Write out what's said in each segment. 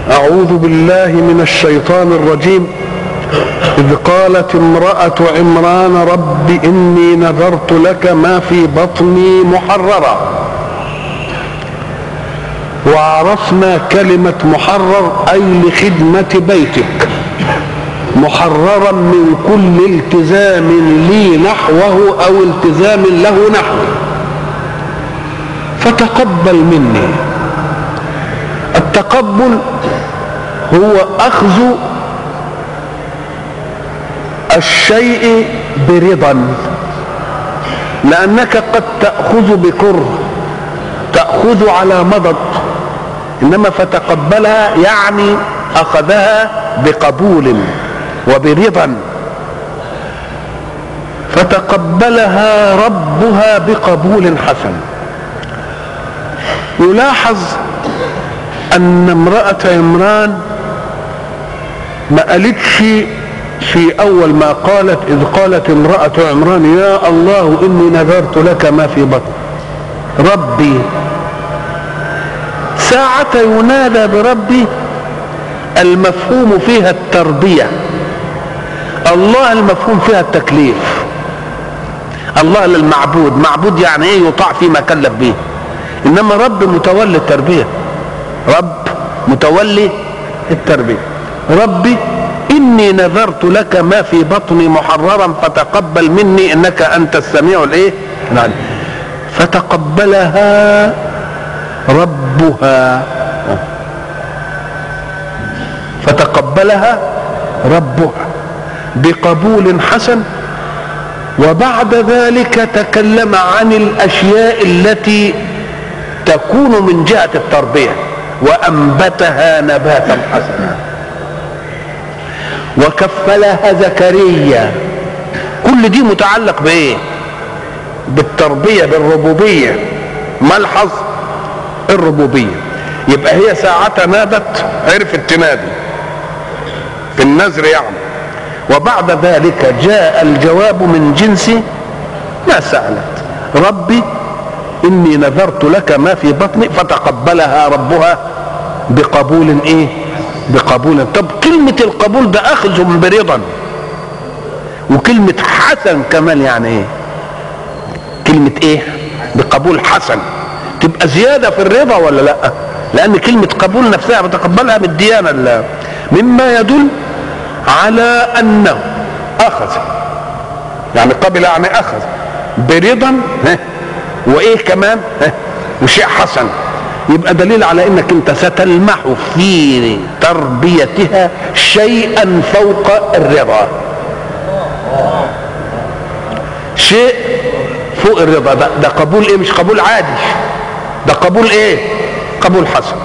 أعوذ بالله من الشيطان الرجيم إذ قالت امرأة عمران رب إني نذرت لك ما في بطني محررا وعرفنا كلمة محرر أي لخدمة بيتك محررا من كل التزام لي نحوه أو التزام له نحوه فتقبل مني التقبل هو أخذ الشيء برضا لأنك قد تأخذ بكره تأخذ على مضض إنما فتقبلها يعني أخذها بقبول وبرضا فتقبلها ربها بقبول حسن يلاحظ أن امرأة عمران ما قالتش في أول ما قالت إذ قالت امرأة عمران يا الله إني نذرت لك ما في بطن ربي ساعة ينادى بربي المفهوم فيها التربية الله المفهوم فيها التكليف الله للمعبود معبود يعني ايه يطاع فيما كلف به انما رب متولي التربية رب متولي التربية ربي اني نذرت لك ما في بطني محررا فتقبل مني انك انت السميع الايه العليم فتقبلها ربها فتقبلها ربها بقبول حسن وبعد ذلك تكلم عن الاشياء التي تكون من جهه التربيه وانبتها نباتا حسنا وكفلها زكريا كل دي متعلق بايه بالتربيه بالربوبيه ملحظ الربوبيه يبقى هي ساعة نادت عرفت تنادي في النذر يعني وبعد ذلك جاء الجواب من جنس ما سألت ربي إني نذرت لك ما في بطني فتقبلها ربها بقبول إيه بقبول طب كلمة القبول ده أخذ برضا وكلمة حسن كمان يعني إيه كلمة إيه بقبول حسن تبقى زيادة في الرضا ولا لأ لأن كلمة قبول نفسها بتقبلها بالديانة الله مما يدل على أنه أخذ يعني قبل يعني أخذ برضا وإيه كمان وشيء حسن يبقى دليل على انك انت ستلمح في تربيتها شيئا فوق الرضا شيء فوق الرضا ده, ده قبول ايه مش قبول عادي ده قبول ايه قبول حسن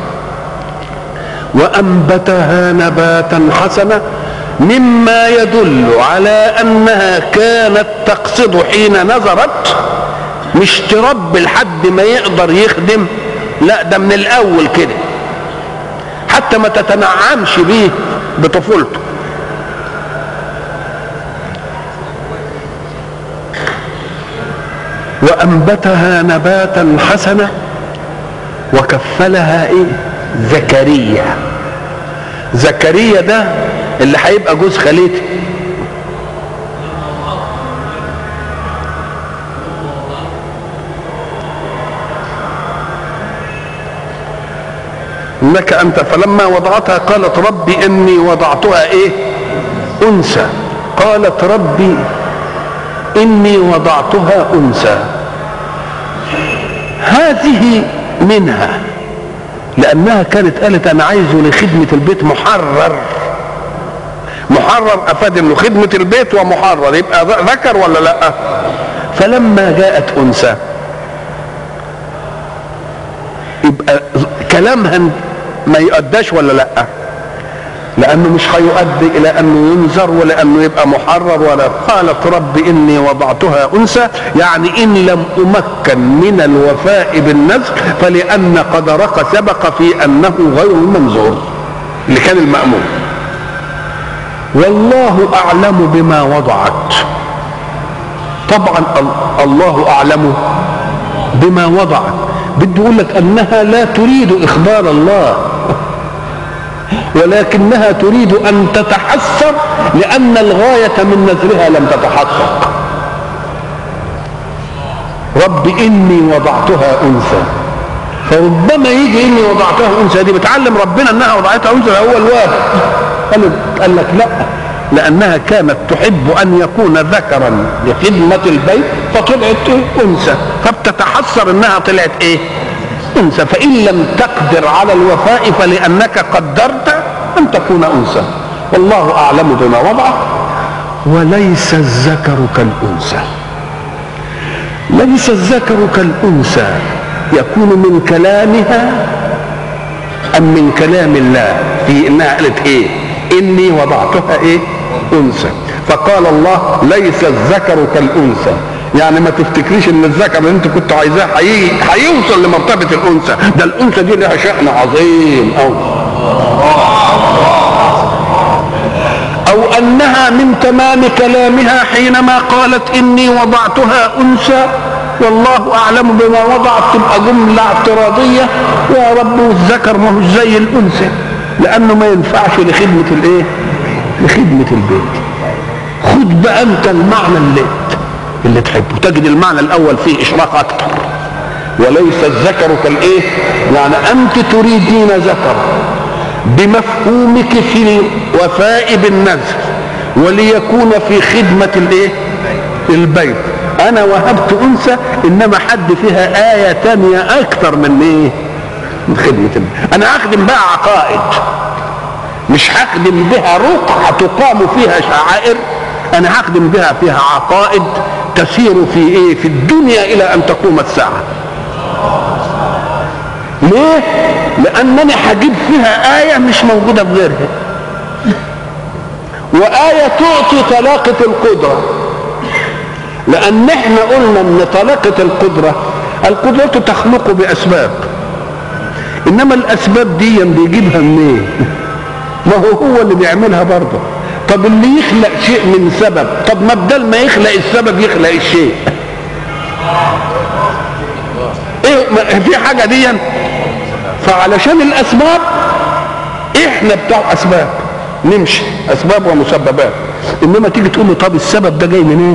وانبتها نباتا حسنا مما يدل على انها كانت تقصد حين نظرت مش تربي لحد ما يقدر يخدم لا ده من الاول كده حتى ما تتنعمش بيه بطفولته وانبتها نباتا حسنا وكفلها ايه زكريا زكريا ده اللي هيبقى جوز خالتي انك انت فلما وضعتها قالت ربي اني وضعتها ايه انثى قالت ربي اني وضعتها انثى هذه منها لانها كانت قالت انا عايزه لخدمه البيت محرر محرر افاد انه خدمه البيت ومحرر يبقى ذكر ولا لا فلما جاءت انثى يبقى كلامها ما يؤداش ولا لا لانه مش هيؤدي الى انه ينذر ولا انه يبقى محرر ولا قالت رب اني وضعتها انثى يعني ان لم امكن من الوفاء بالنذر فلان قدرك سبق في انه غير المنذور اللي كان المامور والله اعلم بما وضعت طبعا الله اعلم بما وضعت بده يقول لك انها لا تريد اخبار الله ولكنها تريد ان تتحسر لان الغايه من نزلها لم تتحقق رب اني وضعتها انثى فربما يجي اني وضعتها انثى دي بتعلم ربنا انها وضعتها انثى هو الواحد قال قال لك لا لانها كانت تحب ان يكون ذكرا لخدمه البيت فطلعت انثى فبتتحسر انها طلعت ايه؟ انثى فان لم تقدر على الوفاء فلانك قدرت ان تكون انثى والله اعلم بما وضع وليس الذكر كالانثى ليس الذكر كالانثى يكون من كلامها ام من كلام الله في انها قالت ايه اني وضعتها ايه انثى فقال الله ليس الذكر كالانثى يعني ما تفتكريش ان الذكر اللي انت كنت عايزاه هيوصل لمرتبه الانثى ده الانثى دي لها شأن عظيم او او انها من تمام كلامها حينما قالت اني وضعتها انثى والله اعلم بما وضعت تبقى جمله اعتراضيه يا رب والذكر ما هو زي الانثى لانه ما ينفعش لخدمه الايه لخدمه البيت خد بقى انت المعنى اللي اللي تحبه تجد المعنى الاول فيه اشراق اكتر وليس الذكر كالايه يعني انت تريدين ذكر بمفهومك في الوفاء بالنذر وليكون في خدمه الايه البيت انا وهبت انثى انما حد فيها ايه تانية اكتر من ايه من خدمه البيت انا هخدم بقى عقائد مش هخدم بها رقعة تقام فيها شعائر انا هخدم بها فيها عقائد تسير في ايه في الدنيا الى ان تقوم الساعة ليه لانني هجيب فيها آية مش موجودة في غيرها وآية تعطي طلاقة القدرة لأن احنا قلنا ان طلاقة القدرة القدرة تخلق بأسباب إنما الأسباب دي بيجيبها منين؟ ما هو هو اللي بيعملها برضه طب اللي يخلق شيء من سبب طب ما بدل ما يخلق السبب يخلق الشيء ايه ما في حاجه دي فعلشان الاسباب احنا بتاع اسباب نمشي اسباب ومسببات انما تيجي تقول له طب السبب ده جاي منين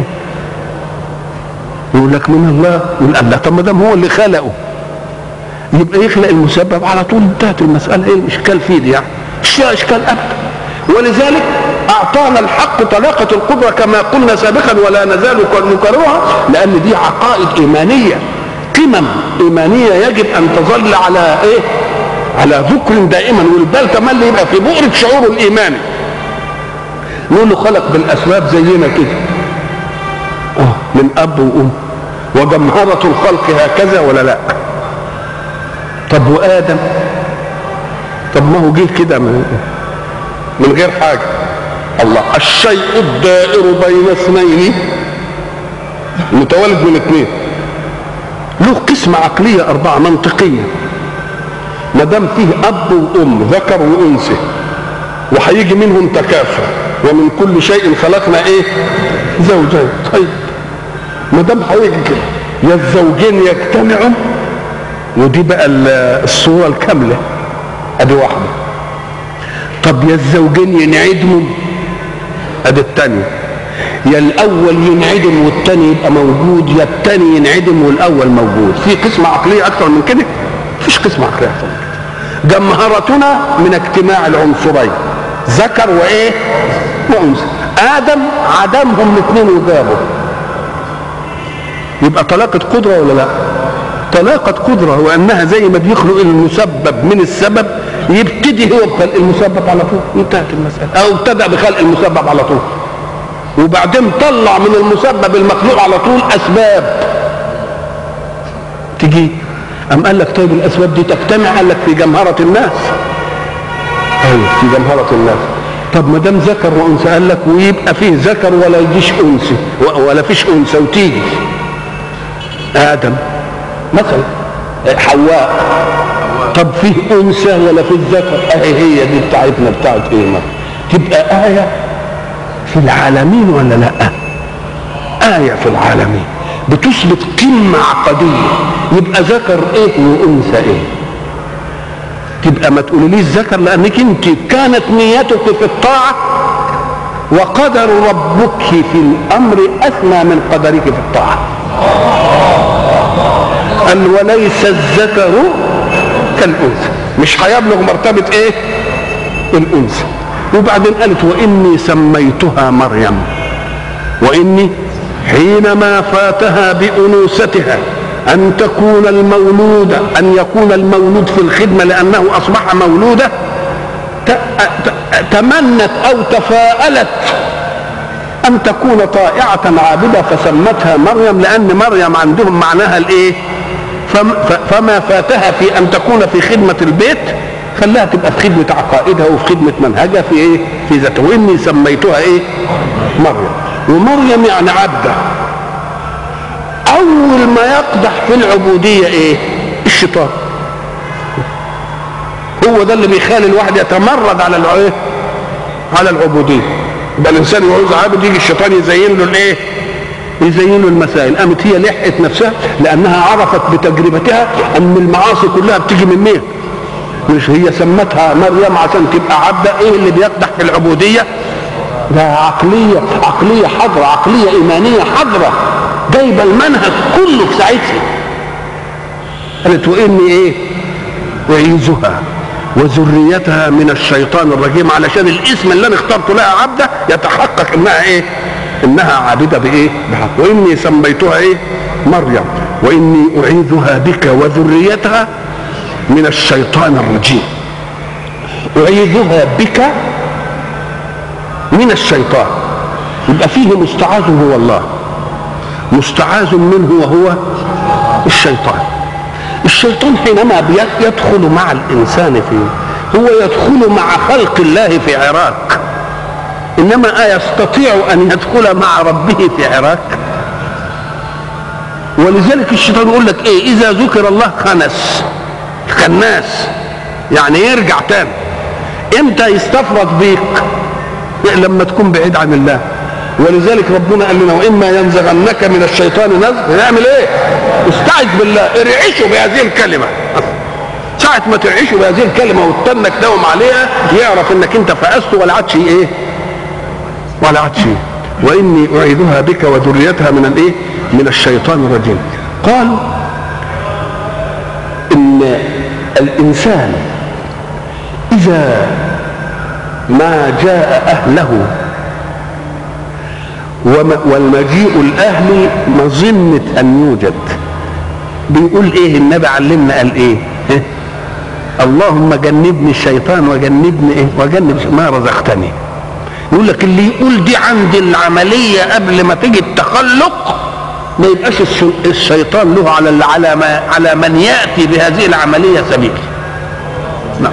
يقول لك من الله يقول الله طب ما دام هو اللي خلقه يبقى يخلق المسبب على طول انتهت المساله ايه الاشكال فيه دي يعني مش اشكال ابدا ولذلك اعطانا الحق طلاقه القدره كما قلنا سابقا ولا نزال نكررها لان دي عقائد ايمانيه قمم ايمانيه يجب ان تظل على ايه على ذكر دائما والبال كمان يبقى في بؤره شعوره الايماني نقول له خلق بالاسباب زينا كده اه من اب وام وجمهرة الخلق هكذا ولا لا طب وادم طب ما هو جه كده من, من غير حاجه الله الشيء الدائر بين اثنين متولد من اثنين له قسمة عقلية أربعة منطقية ما دام فيه أب وأم ذكر وأنثى وهيجي منهم تكافؤ ومن كل شيء خلقنا إيه؟ زوجين طيب ما دام هيجي كده يا الزوجين يجتمعوا ودي بقى الصورة الكاملة ادي واحدة طب يا الزوجين ينعدموا ادي الثانية يا الاول ينعدم والثاني يبقى موجود يا الثاني ينعدم والاول موجود في قسمة عقلية اكثر من كده مفيش قسمة عقلية اكثر من كده جمهرتنا من اجتماع العنصرين ذكر وايه وانثى ادم عدمهم الاثنين وجابوا يبقى طلاقة قدرة ولا لا طلاقة قدرة وأنها زي ما بيخلق المسبب من السبب يبتدي هو بخلق المسبب على طول انتهت المسألة أو ابتدأ بخلق المسبب على طول وبعدين طلع من المسبب المخلوق على طول أسباب تجي أم قال لك طيب الأسباب دي تجتمع قال لك في جمهرة الناس أيوه في جمهرة الناس طب ما دام ذكر وانثى قال لك ويبقى فيه ذكر ولا يجيش انثى ولا فيش انثى وتيجي ادم مثلا حواء طب فيه انثى ولا فيه ذكر اهي هي دي بتاعتنا بتاعت ايه ما تبقى ايه في العالمين ولا لا ايه في العالمين بتثبت قمه عقديه يبقى ذكر ايه وانثى ايه تبقى ما تقوليليش ذكر لانك انت كانت نيتك في الطاعه وقدر ربك في الامر اثنى من قدرك في الطاعه قال وليس الذكر كالانثى مش هيبلغ مرتبه ايه الانثى وبعدين قالت واني سميتها مريم واني حينما فاتها بانوثتها ان تكون المولود ان يكون المولود في الخدمه لانه اصبح مولوده تمنت او تفاءلت ان تكون طائعه عابده فسمتها مريم لان مريم عندهم معناها الايه فما فاتها في ان تكون في خدمه البيت خلاها تبقى في خدمه عقائدها وفي خدمه منهجها في ايه في ذاتها واني سميتها ايه مريم ومريم يعني عبده اول ما يقدح في العبوديه ايه الشيطان هو ده اللي بيخلي الواحد يتمرد على الايه على العبوديه يبقى الانسان يعوز عابد يجي الشيطان يزين له الايه يزين له المسائل قامت هي لحقت نفسها لانها عرفت بتجربتها ان المعاصي كلها بتيجي من مين مش هي سمتها مريم عشان تبقى عبده ايه اللي بيقدح في العبوديه ده عقليه عقليه حضره عقليه ايمانيه حضره جايبه المنهج كله في ساعتها قالت واني ايه اعيذها وذريتها من الشيطان الرجيم علشان الاسم اللي انا اخترته لها عبده يتحقق انها ايه انها عابده بايه بحق واني سميتها ايه مريم واني اعيذها بك وذريتها من الشيطان الرجيم اعيذها بك من الشيطان يبقى فيه مستعاذ هو الله مستعاذ منه وهو الشيطان الشيطان حينما يدخل مع الانسان فيه هو يدخل مع خلق الله في عراك انما يستطيع ان يدخل مع ربه في عراك ولذلك الشيطان يقول لك ايه اذا ذكر الله خنس خناس يعني يرجع تاني امتى يستفرد بيك لما تكون بعيد عن الله ولذلك ربنا قال لنا واما ينزغنك من الشيطان نزغ نعمل ايه استعذ بالله ارعشه بهذه الكلمه ساعة ما ترعشه بهذه الكلمة وتنك دوم عليها يعرف انك انت فأست ولا عادش ايه ولا عادش ايه واني اعيذها بك وذريتها من الايه من الشيطان الرجيم قال ان الانسان اذا ما جاء اهله والمجيء الاهلي مظنة ان يوجد بيقول ايه النبي علمنا قال ايه اللهم جنبني الشيطان وجنبني ايه وجنب ما رزقتني يقول لك اللي يقول دي عند العملية قبل ما تيجي التخلق ما يبقاش الشيطان له على على ما على من ياتي بهذه العمليه سبيل نعم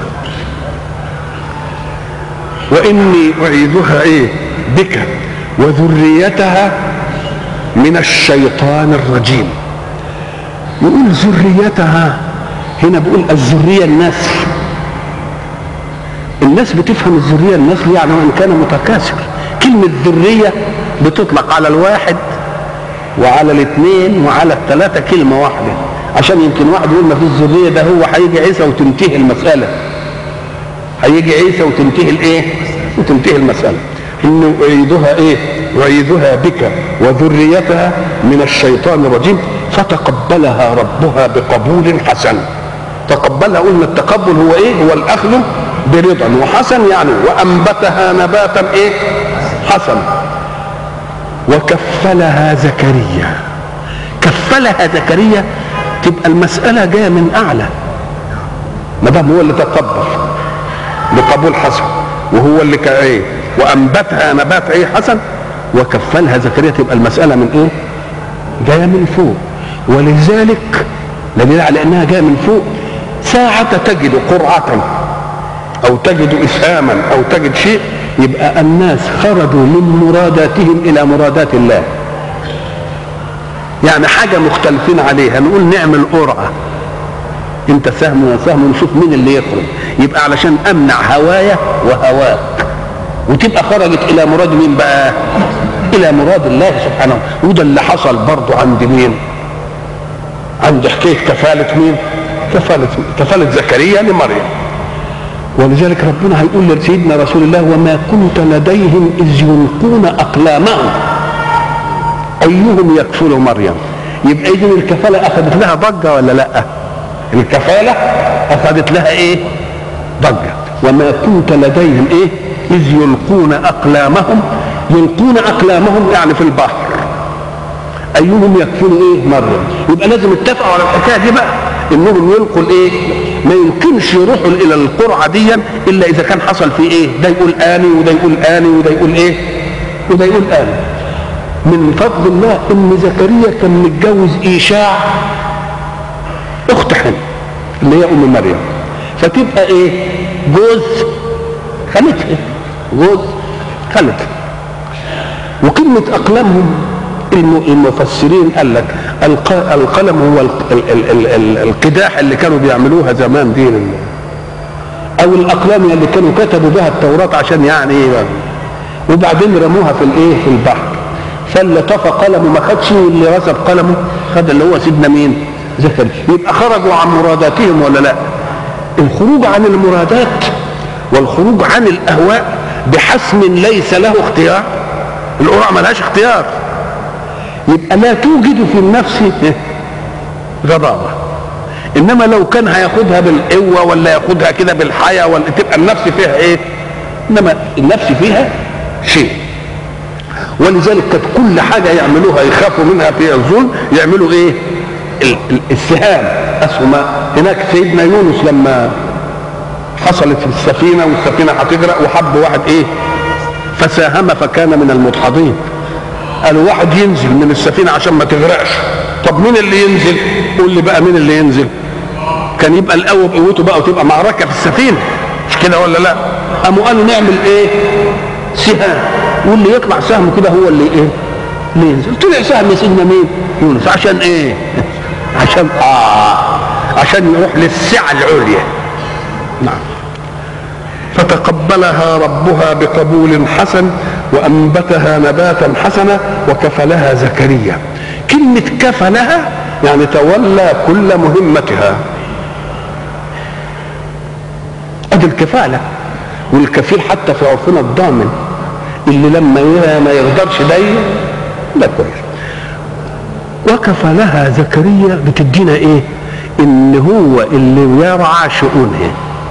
واني اعيذها ايه بك وذريتها من الشيطان الرجيم يقول ذريتها هنا بيقول الذريه النسل الناس بتفهم الذريه النسل يعني ان كان متكاثر كلمه ذريه بتطلق على الواحد وعلى الاثنين وعلى الثلاثه كلمه واحده عشان يمكن واحد يقول ما فيش ذريه ده هو هيجي عيسى وتنتهي المساله هيجي عيسى وتنتهي الايه وتنتهي المساله انه اعيدها ايه اعيدها بك وذريتها من الشيطان الرجيم فتقبلها ربها بقبول حسن تقبلها قلنا التقبل هو ايه هو الاخذ برضا وحسن يعني وانبتها نباتا ايه حسن وكفلها زكريا كفلها زكريا تبقى المسألة جاية من أعلى ما دام هو اللي تقبل بقبول حسن وهو اللي كان ايه وانبتها نبات ايه حسن وكفلها زكريا تبقى المسألة من ايه جاية من فوق ولذلك دليل على انها جاية من فوق ساعة تجد قرعة او تجد اسهاما او تجد شيء يبقى الناس خرجوا من مراداتهم الى مرادات الله يعني حاجه مختلفين عليها نقول نعمل قرعه انت سهم وانا سهم ونشوف مين اللي يخرج يبقى علشان امنع هوايا وهواك وتبقى خرجت الى مراد مين بقى الى مراد الله سبحانه وده اللي حصل برضه عند مين عند حكايه كفاله مين كفاله كفاله زكريا لمريم ولذلك ربنا هيقول لسيدنا رسول الله وما كنت لديهم اذ يلقون اقلامهم ايهم يكفل مريم يبقى اذا الكفاله اخذت لها ضجه ولا لا الكفاله اخذت لها ايه ضجه وما كنت لديهم ايه اذ يلقون اقلامهم يلقون اقلامهم يعني في البحر ايهم يكفل ايه مريم يبقى لازم اتفقوا على الحكايه دي بقى انهم يلقوا الايه ما يمكنش يروحوا الى القرعه دي الا اذا كان حصل في ايه ده يقول اني وده يقول اني وده يقول ايه وده يقول اني من فضل الله ان زكريا كان متجوز ايشاع اخت حن اللي هي ام مريم فتبقى ايه جوز خالتها جوز خالتها وكلمة أقلامهم المفسرين قال لك القلم هو القداح اللي كانوا بيعملوها زمان دي او الاقلام اللي كانوا كتبوا بها التوراه عشان يعني ايه وبعدين رموها في الايه في البحر فاللي طفى قلمه ما خدش واللي رسب قلمه خد اللي هو سيدنا مين زكريا يبقى خرجوا عن مراداتهم ولا لا الخروج عن المرادات والخروج عن الاهواء بحسم ليس له اختيار القرعه ملهاش اختيار يبقى لا توجد في النفس غضاضه انما لو كان هياخدها بالقوه ولا ياخدها كده بالحياه ولا تبقى النفس فيها ايه انما النفس فيها شيء ولذلك كانت كل حاجه يعملوها يخافوا منها في الظلم يعملوا ايه السهام اسهم هناك سيدنا يونس لما حصلت في السفينه والسفينه هتغرق وحب واحد ايه فساهم فكان من المدحضين قالوا واحد ينزل من السفينة عشان ما تغرقش طب مين اللي ينزل قول لي بقى مين اللي ينزل كان يبقى القوة بقوته بقى وتبقى معركة في السفينة مش كده ولا لا قاموا قالوا نعمل ايه سهام واللي يطلع سهم كده هو اللي ايه اللي ينزل طلع سهم سيدنا مين يونس عشان ايه عشان اه عشان يروح للسعة العليا نعم فتقبلها ربها بقبول حسن وانبتها نباتا حسنا وكفلها زكريا كلمه كفلها يعني تولى كل مهمتها ادي الكفاله والكفيل حتى في عرفنا الضامن اللي لما ما يقدرش ده ده كويس وكفلها زكريا بتدينا ايه ان هو اللي يرعى شؤونها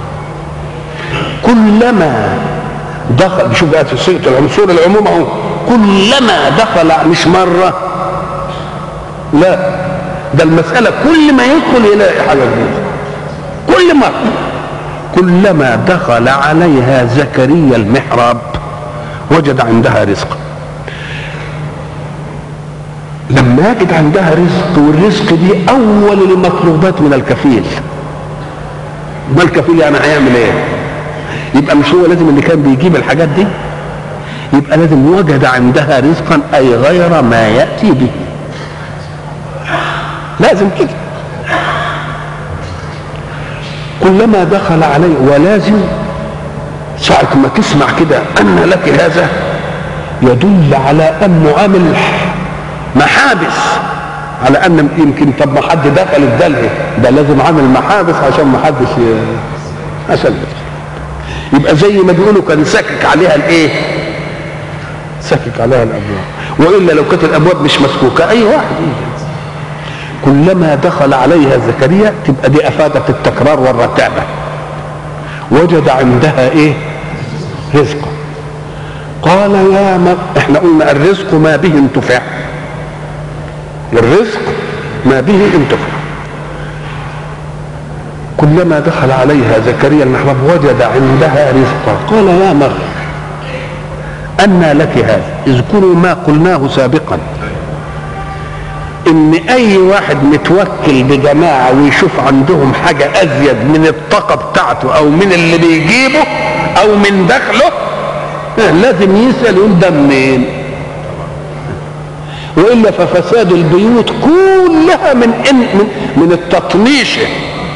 كلما دخل شوف بقى في صيغه العنصر العموم اهو كلما دخل مش مره لا ده المساله كل ما يدخل يلاقي حاجه جديده كل مره كلما دخل عليها زكريا المحراب وجد عندها رزقا لما يجد عندها رزق والرزق دي اول المطلوبات من الكفيل ما الكفيل يعني هيعمل ايه يبقى مش هو لازم اللي كان بيجيب الحاجات دي يبقى لازم وجد عندها رزقا اي غير ما ياتي به لازم كده كلما دخل عليه ولازم ساعة ما تسمع كده أن لك هذا يدل على أنه عامل محابس على أن يمكن طب ما حد دخل الدلة ده لازم عامل محابس عشان ما حدش عشان يبقى زي ما بيقولوا كان سكك عليها الايه سكك عليها الابواب والا لو كانت الابواب مش مسكوكه اي واحد يجي كلما دخل عليها زكريا تبقى دي افادت التكرار والرتابه وجد عندها ايه رزقا قال يا ما احنا قلنا الرزق ما به انتفع الرزق ما به انتفع كلما دخل عليها زكريا المحراب وجد عندها رزقا قال يا مريم أنى لك هذا اذكروا ما قلناه سابقا ان اي واحد متوكل بجماعة ويشوف عندهم حاجة ازيد من الطاقة بتاعته او من اللي بيجيبه او من دخله لازم يسأل يقول ده منين والا ففساد البيوت كلها من إن من, من التطنيشه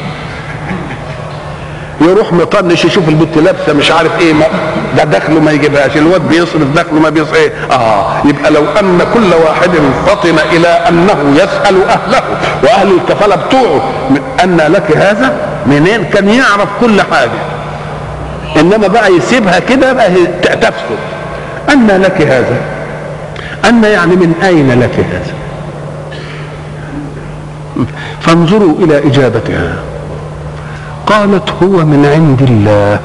يروح مطنش يشوف البنت لابسه مش عارف ايه ما ده دخله ما يجيبهاش الواد بيصرف دخله ما بيصرف ايه اه يبقى لو ان كل واحد فطن الى انه يسال اهله واهل الكفاله بتوعه ان لك هذا منين كان يعرف كل حاجه انما بقى يسيبها كده بقى هي تفسد ان لك هذا ان يعني من اين لك هذا فانظروا الى اجابتها قالت هو من عند الله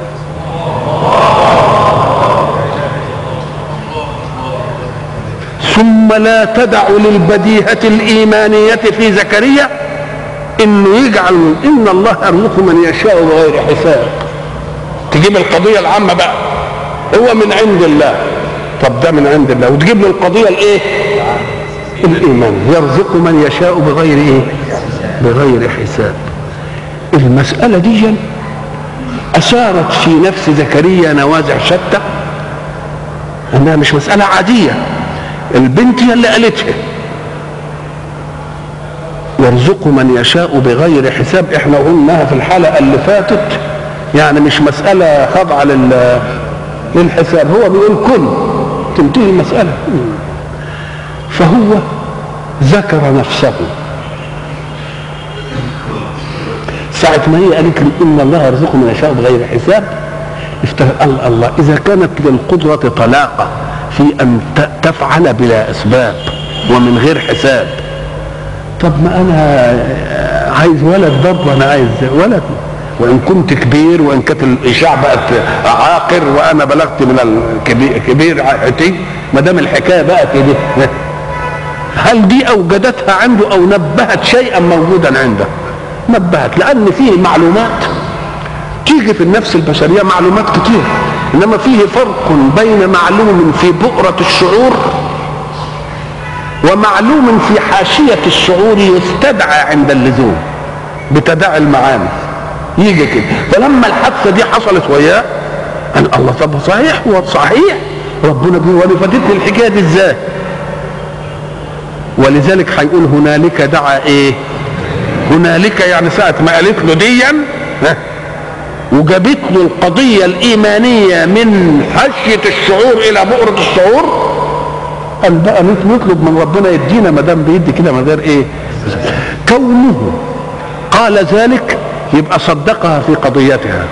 ثم لا تدع للبديهة الإيمانية في زكريا إنه يجعل إن الله يرزق من يشاء بغير حساب تجيب القضية العامة بقى هو من عند الله طب ده من عند الله وتجيب له القضية الإيه؟ الإيمان يرزق من يشاء بغير إيه؟ بغير حساب المسألة دي أثارت في نفس زكريا نوازع شتى أنها مش مسألة عادية البنت هي اللي قالتها يرزق من يشاء بغير حساب احنا قلناها في الحلقة اللي فاتت يعني مش مسألة خاضعة لل للحساب هو بيقول كن تنتهي المسألة فهو ذكر نفسه ساعة ما هي قالت لي إن الله يرزق من يشاء بغير حساب قال الله إذا كانت للقدرة طلاقة في أن تفعل بلا أسباب ومن غير حساب طب ما أنا عايز ولد برضه أنا عايز ولد وإن كنت كبير وإن كانت الإشاع بقت عاقر وأنا بلغت من الكبير عتي ما دام الحكاية بقى كده هل دي أوجدتها عنده أو نبهت شيئا موجودا عنده نبهت لأن فيه معلومات تيجي في النفس البشرية معلومات كتير إنما فيه فرق بين معلوم في بؤرة الشعور ومعلوم في حاشية الشعور يستدعى عند اللزوم بتداعي المعاني يجي كده فلما الحادثة دي حصلت وياه قال الله طب صحيح هو صحيح ربنا بيقول وانا فاتتني الحكايه دي ازاي ولذلك هيقول هنالك دعا ايه هنالك يعني ساعة ما قالت له ديا وجابت له القضية الإيمانية من حشية الشعور إلى بؤرة الشعور قال بقى نطلب من ربنا يدينا ما دام بيدي كده من غير إيه؟ كونه قال ذلك يبقى صدقها في قضيتها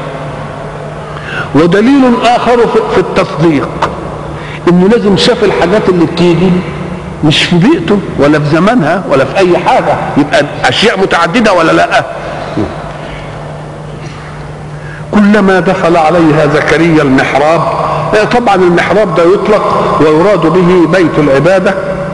ودليل آخر في التصديق إنه لازم شاف الحاجات اللي بتيجي مش في بيئته ولا في زمانها ولا في اي حاجه يبقى اشياء متعدده ولا لا كلما دخل عليها زكريا المحراب طبعا المحراب ده يطلق ويراد به بيت العباده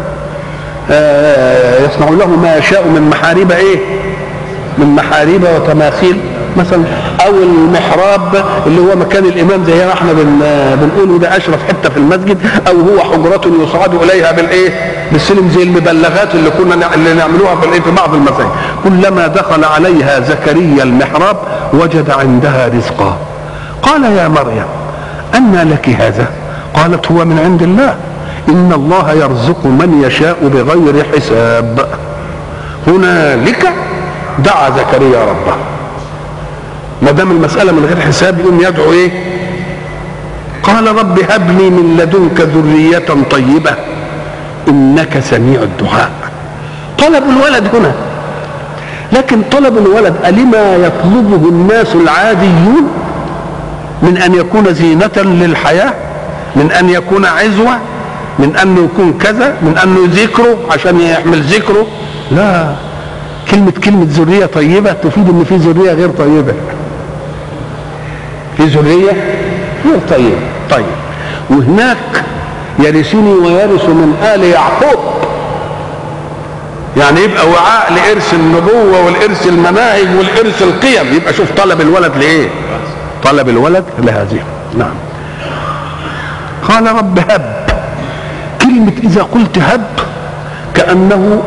يصنع له ما يشاء من محاريب ايه من محاريب وتماثيل مثلا او المحراب اللي هو مكان الامام زي ما احنا بن بنقول ده اشرف حته في المسجد او هو حجره يصعد اليها بالايه بالسلم زي المبلغات اللي كنا اللي نعملوها في في بعض المساجد كلما دخل عليها زكريا المحراب وجد عندها رزقا قال يا مريم أنى لك هذا قالت هو من عند الله إن الله يرزق من يشاء بغير حساب هنالك دعا زكريا ربه ما دام المسألة من غير حساب يقوم يدعو إيه قال رب هب لي من لدنك ذرية طيبة إنك سميع الدعاء طلب الولد هنا لكن طلب الولد ألما يطلبه الناس العاديون من أن يكون زينة للحياة من أن يكون عزوة من أنه يكون كذا من أنه ذكره عشان يحمل ذكره لا كلمة كلمة ذرية طيبة تفيد أن في ذرية غير طيبة في ذرية غير طيبة طيب وهناك يرثني ويرث من آل يعقوب يعني يبقى وعاء لإرث النبوة والإرث المناهج والإرث القيم يبقى شوف طلب الولد لإيه طلب الولد لهذه نعم قال رب هب كلمة إذا قلت هب كأنه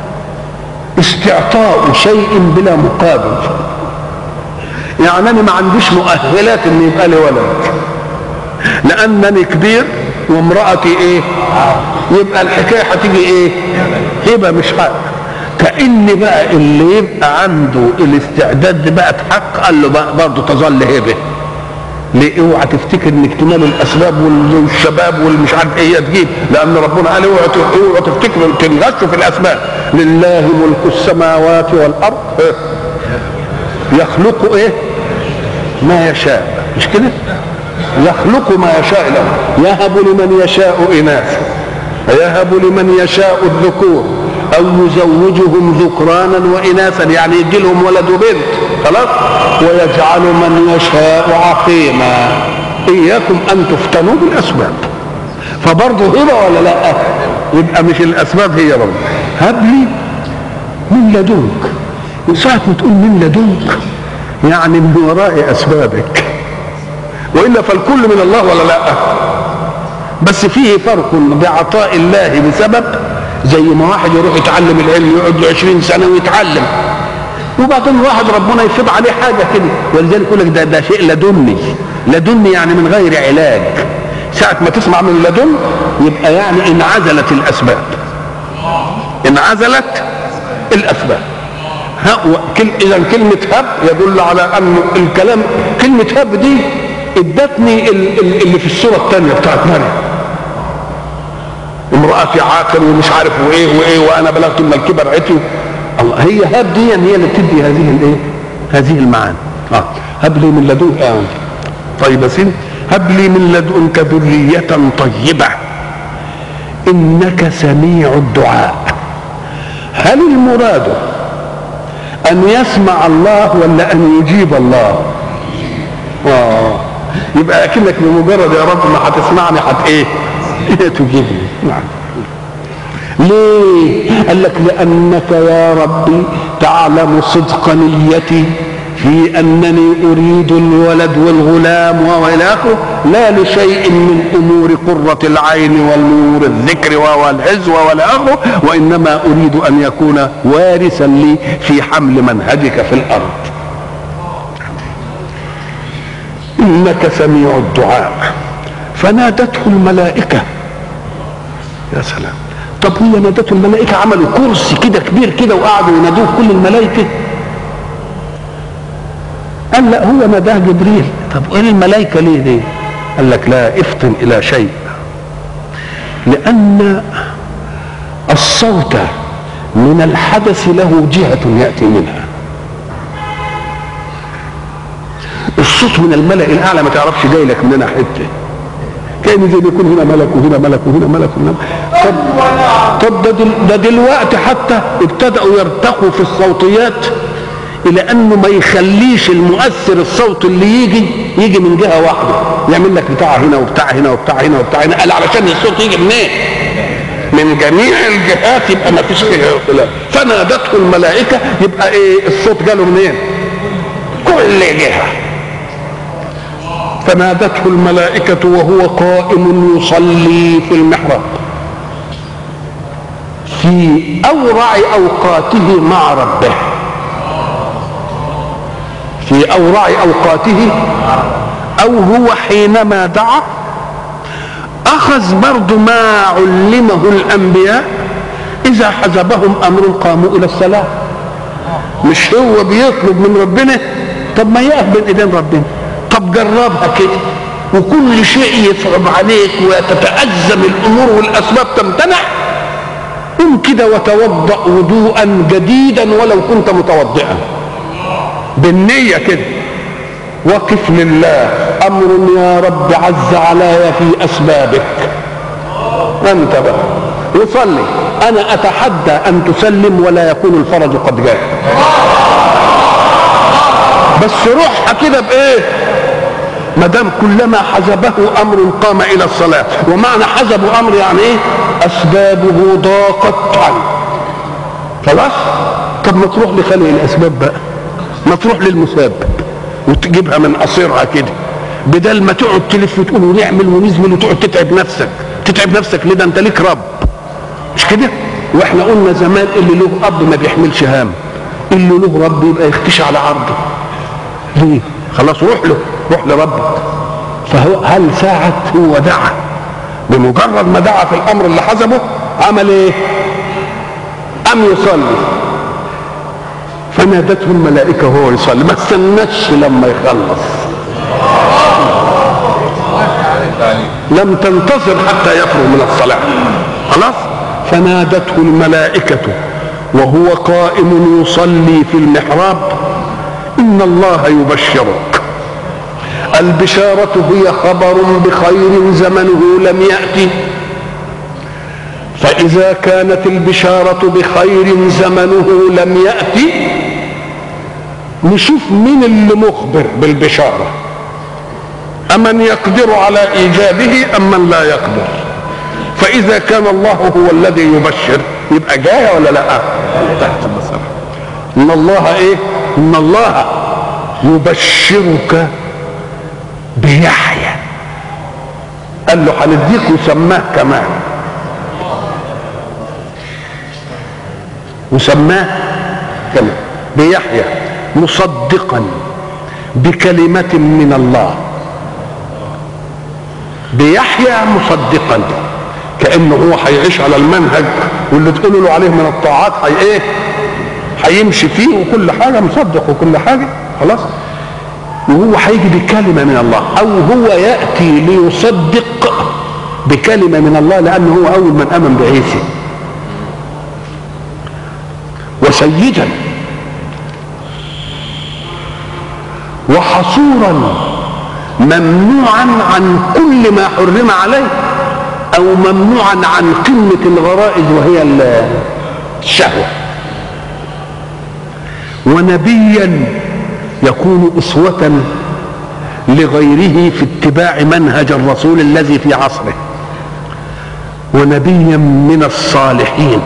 استعطاء شيء بلا مقابل يعني أنا ما عنديش مؤهلات إن يبقى لي ولد لأنني كبير وامرأتي إيه يبقى الحكاية هتيجي إيه هبة مش حق كأن بقى اللي يبقى عنده الاستعداد بقى حق قال له بقى برضه تظل هبه ليه اوعى تفتكر ان اكتمال الاسباب والشباب والمش عارف ايه تجيب لان ربنا قال اوعى اوعى تفتكر تنغشوا في الاسباب لله ملك السماوات والارض يخلق ايه ما يشاء مش كده يخلق ما يشاء له يهب لمن يشاء إناثا يهب لمن يشاء الذكور أو يزوجهم ذكرانا وإناثا يعني يدي لهم ولد وبنت خلاص ويجعل من يشاء عقيما إياكم أن تفتنوا بالأسباب فبرضه هبة ولا لا يبقى مش الأسباب هي برضه هب لي من لدنك ساعة ما تقول من لدنك يعني من وراء أسبابك وإلا فالكل من الله ولا لا بس فيه فرق بعطاء الله بسبب زي ما واحد يروح يتعلم العلم يقعد له 20 سنة ويتعلم وبعدين واحد ربنا يفيض عليه حاجة كده ولذلك يقول لك ده, ده شيء لدني لدني يعني من غير علاج ساعة ما تسمع من لدن يبقى يعني انعزلت الأسباب انعزلت الأسباب اذا كلمة هب يدل على ان الكلام كلمة هب دي ادتني اللي في السورة الثانية بتاعت مريم امرأتي عاقر ومش عارف وايه وايه وانا بلغت من الكبر عتي الله هي هب دي هي اللي بتدي هذه الايه؟ هذه المعاني اه هب لي من لدنك آه. طيب يا سيدي هب لي من لدنك ذرية طيبة انك سميع الدعاء هل المراد ان يسمع الله ولا ان يجيب الله اه يبقى اكنك بمجرد يا رب ما هتسمعني هت ايه تجيبني نعم ليه قال لك لانك يا ربي تعلم صدق نيتي في انني اريد الولد والغلام والى اخره لا لشيء من امور قره العين والنور الذكر والعزوه والى اخره وانما اريد ان يكون وارثا لي في حمل منهجك في الارض انك سميع الدعاء فنادته الملائكه يا سلام طب هي نادته الملائكه عملوا كرسي كده كبير كده وقعدوا ينادوه كل الملائكه قال لا هو ناداه جبريل طب ايه الملائكه ليه دي قال لك لا افطن الى شيء لان الصوت من الحدث له جهه ياتي منها الصوت من الملأ الأعلى ما تعرفش جاي لك مننا حتة كان زي يكون هنا ملك وهنا ملك وهنا ملك وهنا طب طب ده, دل ده دلوقتي حتى ابتدأوا يرتقوا في الصوتيات إلى أنه ما يخليش المؤثر الصوت اللي يجي يجي من جهة واحدة يعمل لك بتاع هنا وبتاع هنا وبتاع هنا وبتاع هنا قال علشان الصوت يجي منين؟ إيه؟ من جميع الجهات يبقى ما فيش فيها اختلاف فنادته الملائكة يبقى ايه الصوت جاله منين؟ كل جهة فنادته الملائكة وهو قائم يصلي في المحراب في أورع أوقاته مع ربه في أورع أوقاته أو هو حينما دعا أخذ برضو ما علمه الأنبياء إذا حزبهم أمر قاموا إلى الصلاة مش هو بيطلب من ربنا طب ما يقف بين إيدين ربنا طب جربها كده وكل شيء يصعب عليك وتتأزم الأمور والأسباب تمتنع قم كده وتوضأ وضوءا جديدا ولو كنت متوضئا بالنية كده وقف لله أمر يا رب عز علي في أسبابك أنت بقى وصلي أنا أتحدى أن تسلم ولا يكون الفرج قد جاء بس روحها كده بإيه ما دام كلما حزبه امر قام الى الصلاه ومعنى حزب امر يعني ايه اسبابه ضاقت عنه خلاص طب ما تروح لخلق الاسباب بقى ما تروح للمسبب وتجيبها من قصيرها كده بدل ما تقعد تلف وتقول ونعمل ونزمل وتقعد تتعب نفسك تتعب نفسك ليه ده انت ليك رب مش كده واحنا قلنا زمان اللي له اب ما بيحملش هام اللي له رب يبقى يختشي على عرضه ليه خلاص روح له روح لربك فهو هل ساعة هو دعا بمجرد ما دعا في الامر اللي حسبه عمل ايه ام يصلي فنادته الملائكة وهو يصلي ما استناش لما يخلص لم تنتظر حتى يفرغ من الصلاة خلاص فنادته الملائكة وهو قائم يصلي في المحراب إن الله يبشرك البشارة هي خبر بخير زمنه لم يأتي فإذا كانت البشارة بخير زمنه لم يأتي نشوف مين اللي مخبر بالبشارة أمن يقدر على إيجابه أم من لا يقدر فإذا كان الله هو الذي يبشر يبقى جاية ولا لا تحت المسألة إن الله إيه إن الله يبشرك بيحيى قال له هنديك وسماه كمان وسماه كمان بيحيى مصدقا بكلمة من الله بيحيى مصدقا كأنه هو هيعيش على المنهج واللي تقولوا له عليه من الطاعات هي ايه هيمشي فيه وكل حاجة مصدق وكل حاجة خلاص وهو هيجي بكلمة من الله أو هو يأتي ليصدق بكلمة من الله لأنه هو أول من آمن بعيسى وسيدا وحصورا ممنوعا عن كل ما حرم عليه او ممنوعا عن قمه الغرائز وهي الشهوه ونبيا يكون اسوه لغيره في اتباع منهج الرسول الذي في عصره ونبيا من الصالحين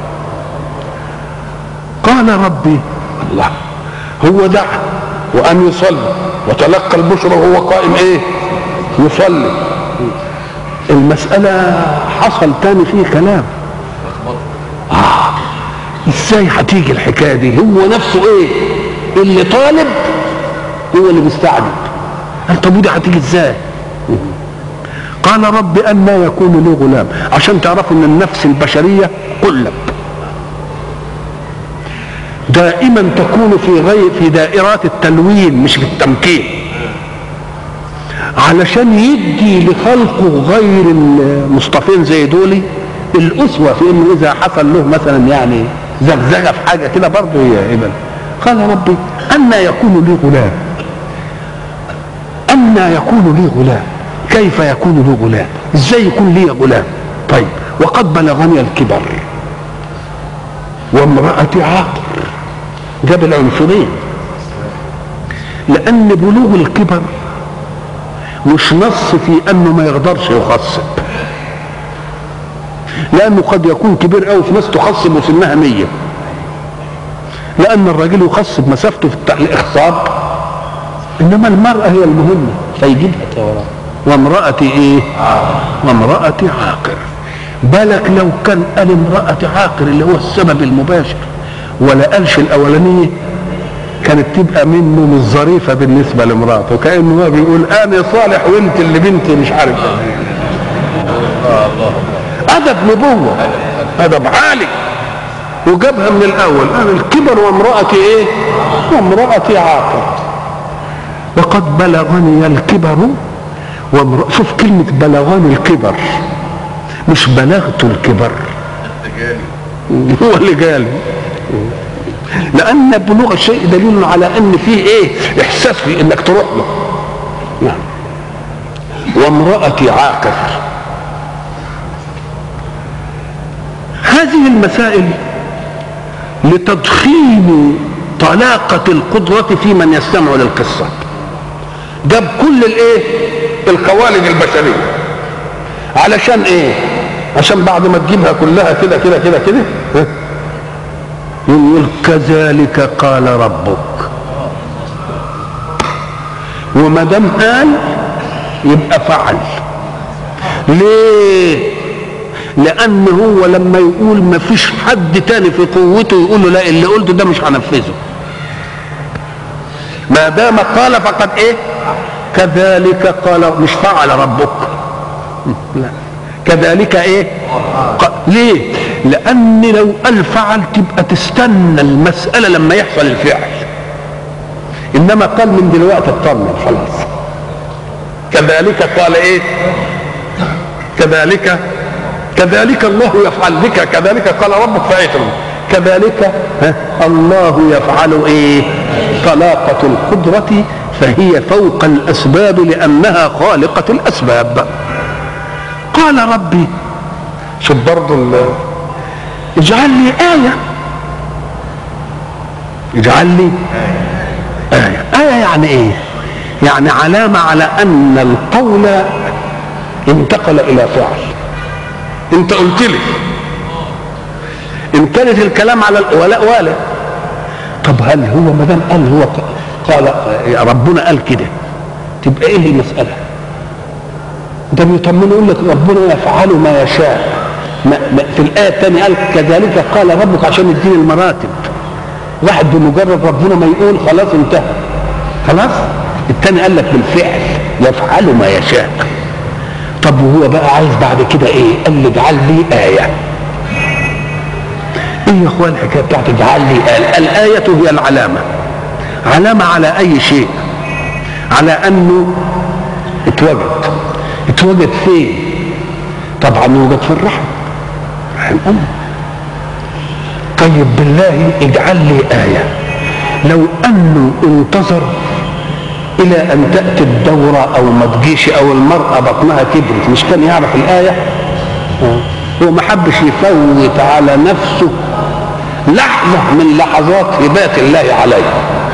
قال ربي الله هو دعا وأن يصلي وتلقى البشرى وهو قائم ايه يصلي المسألة حصل تاني فيه كلام آه. ازاي هتيجي الحكاية دي هو نفسه ايه اللي طالب هو اللي مستعجب قال طب ودي هتيجي ازاي قال رب أن لا يكون لي غلام عشان تعرفوا ان النفس البشرية قلب دائما تكون في غير في دائرات التلوين مش في التمكين علشان يدي لخلقه غير المصطفين زي دولي الأسوة في انه اذا حصل له مثلا يعني زغزغه في حاجه كده برضه يبقى قال ربي أن يكون لي غلام أن يكون لي غلام كيف يكون لي غلام ازاي يكون لي غلام طيب وقد بلغني الكبر وامرأتي عاقر جاب العنصرين لأن بلوغ الكبر مش نص في أنه ما يقدرش يخصب لأنه قد يكون كبير قوي في ناس تخصب وسنها مية لأن الراجل يخصب مسافته في الإخصاب إنما المرأة هي المهمة فيجيبها وراه وامرأتي إيه؟ وامرأتي عاقر بالك لو كان قال امرأة عاقر اللي هو السبب المباشر ولا قالش الأولانية كانت تبقى منه مش ظريفة بالنسبة لمراته كأنه هو بيقول أنا صالح وأنت اللي بنتي مش عارف أدب نبوة أدب عالي وجابها من الأول أنا الكبر وامرأتي إيه؟ وامرأتي عاقر وقد بلغني الكبر وامرأ شوف كلمة بلغني الكبر مش بلغت الكبر هو اللي جالي لأن بلوغ الشيء دليل على أن فيه إيه إحساس في إنك تروح له نعم وامرأتي عاقر هذه المسائل لتضخيم طلاقة القدرة في من يستمع للقصة جاب كل الايه القوالب البشرية علشان ايه عشان بعد ما تجيبها كلها كده كده كده كده يقول كذلك قال ربك وما دام قال يبقى فعل ليه لان هو لما يقول ما فيش حد تاني في قوته يقول له لا اللي قلته ده مش هنفذه ما دام قال فقد ايه كذلك قال مش فعل ربك لا كذلك ايه ق... ليه لان لو قال فعل تبقى تستنى المسألة لما يحصل الفعل انما قال من دلوقتي اطمن خلاص كذلك قال ايه كذلك كذلك الله يفعل بك كذلك قال ربك فايتم كذلك ها الله يفعل ايه طلاقة القدرة فهي فوق الأسباب لأنها خالقة الأسباب قال ربي شوف برضه ال- اجعل لي آية اجعل لي آية آية يعني إيه؟ يعني علامة على أن القول انتقل إلى فعل أنت قلت لي إن كانت الكلام على الولاء والي طب هل هو ما دام قال هو قال يا ربنا قال كده تبقى ايه المسألة؟ ده بيطمنوا يقول لك ربنا يفعل ما يشاء ما ما في الآية الثانية قال كذلك قال ربك عشان يديني المراتب واحد بمجرد ربنا ما يقول خلاص انتهى خلاص الثاني قال لك بالفعل يفعل ما يشاء طب وهو بقى عايز بعد كده ايه قال لي اجعل لي آية ايه يا اخوان الحكايه بتاعت اجعل لي آية الآية هي العلامة علامة على أي شيء على أنه اتوجد اتوجد فين طبعا يوجد في الرحم رحم أم طيب بالله اجعل لي آية لو أنه انتظر إلى أن تأتي الدورة أو ما تجيش أو المرأة بطنها كبرت مش كان يعرف الآية آه. هو ما حبش يفوت على نفسه لحظة من لحظات هبات الله عليه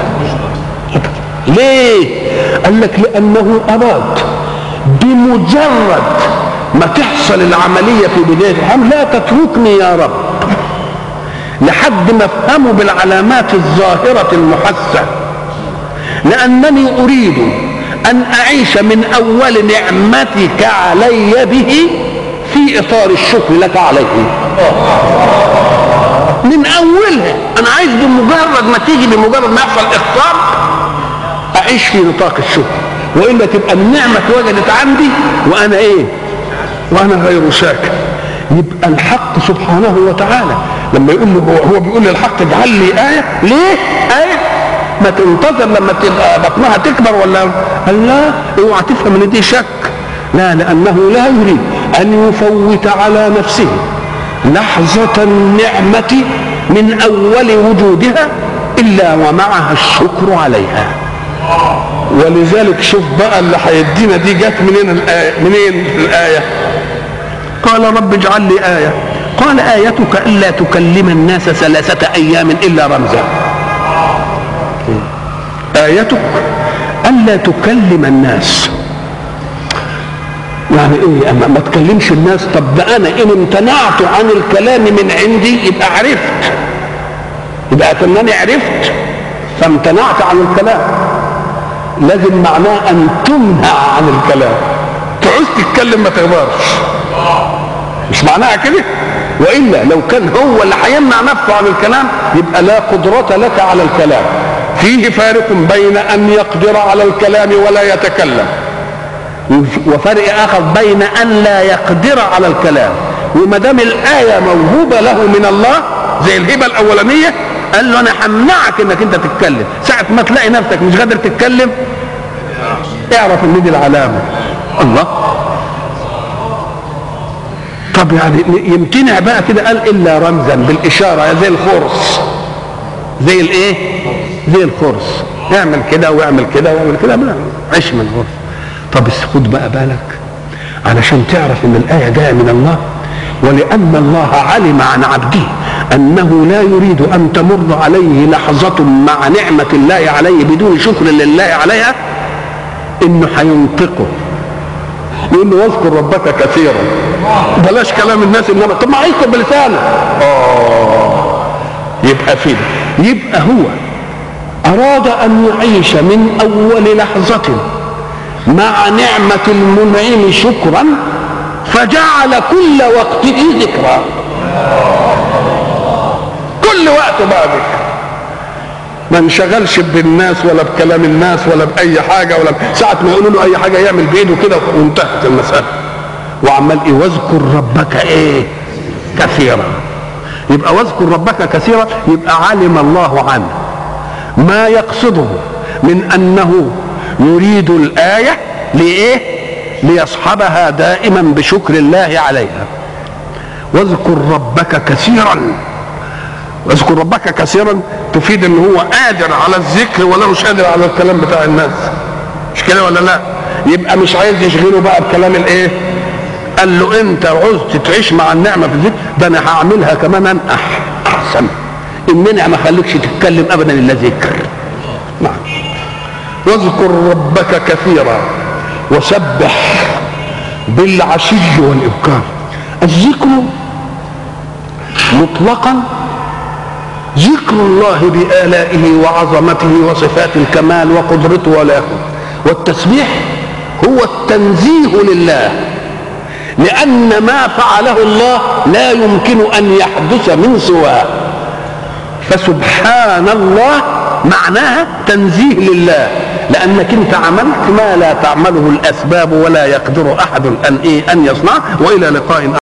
ليه قال لك لأنه أراد بمجرد ما تحصل العملية في بداية الحمل لا تتركني يا رب لحد ما افهمه بالعلامات الظاهرة المحسة لأنني أريد أن أعيش من أول نعمتك علي به في إطار الشكر لك عليه من أولها أنا عايز بمجرد ما تيجي بمجرد ما يحصل إخطار أعيش في نطاق الشكر وإلا تبقى النعمة اتوجدت عندي وأنا إيه؟ وأنا غير شاكر يبقى الحق سبحانه وتعالى لما يقول له هو, هو بيقول للحق اجعل لي آية ليه؟ آية ما تنتظر لما تبقى بطنها تكبر ولا قال لا اوعى تفهم ان دي شك لا لانه لا يريد ان يفوت على نفسه لحظة النعمة من اول وجودها الا ومعها الشكر عليها ولذلك شوف بقى اللي هيدينا دي جت منين الآية منين الآية قال رب اجعل لي آية قال آيتك ألا تكلم الناس ثلاثة أيام إلا رمزا آيتك ألا تكلم الناس يعني ايه اما ما تكلمش الناس طب ده انا ان امتنعت عن الكلام من عندي يبقى عرفت يبقى كانني عرفت فامتنعت عن الكلام لازم معناه ان تمنع عن الكلام تعوز تتكلم ما تقدرش مش معناها كده والا لو كان هو اللي هيمنع نفسه عن الكلام يبقى لا قدرة لك على الكلام فيه فارق بين ان يقدر على الكلام ولا يتكلم وفرق اخر بين ان لا يقدر على الكلام وما دام الايه موهوبه له من الله زي الهبه الاولانيه قال له انا همنعك انك انت تتكلم ساعه ما تلاقي نفسك مش قادر تتكلم اعرف ان دي العلامه الله طب يعني يمتنع بقى كده قال الا رمزا بالاشاره زي الخرس زي الايه زي الخرس اعمل كده واعمل كده واعمل كده عيش من الخرس طب بس خد بقى بالك علشان تعرف ان الايه جايه من الله ولان الله علم عن عبده انه لا يريد ان تمر عليه لحظه مع نعمه الله عليه بدون شكر لله عليها انه هينطقه يقول له واذكر ربك كثيرا بلاش كلام الناس انما طب ما هيكتب بلسانه اه يبقى فين يبقى هو اراد ان يعيش من اول لحظه مع نعمة المنعم شكرا فجعل كل وقته ذكرى كل وقت بقى ذكر ما انشغلش بالناس ولا بكلام الناس ولا بأي حاجة ولا ساعة ما يقولوا له أي حاجة يعمل بإيده كده وانتهت المسألة وعمال إيه واذكر ربك إيه كثيرا يبقى واذكر ربك كثيرا يبقى علم الله عنه ما يقصده من أنه يريد الآية لإيه؟ ليصحبها دائما بشكر الله عليها واذكر ربك كثيرا واذكر ربك كثيرا تفيد ان هو قادر على الذكر ولا مش قادر على الكلام بتاع الناس مش كده ولا لا يبقى مش عايز يشغله بقى بكلام الايه قال له انت عوزت تعيش مع النعمه في الذكر ده انا هعملها كمان انقح احسن انني ما اخليكش تتكلم ابدا الا ذكر نعم واذكر ربك كثيرا وسبح بالعشي والابكار الذكر مطلقا ذكر الله بآلائه وعظمته وصفات الكمال وقدرته ولا والتسبيح هو التنزيه لله لأن ما فعله الله لا يمكن أن يحدث من سواه فسبحان الله معناها تنزيه لله لأنك أنت عملت ما لا تعمله الأسباب ولا يقدر أحد أن إيه أن يصنعه وإلى لقاء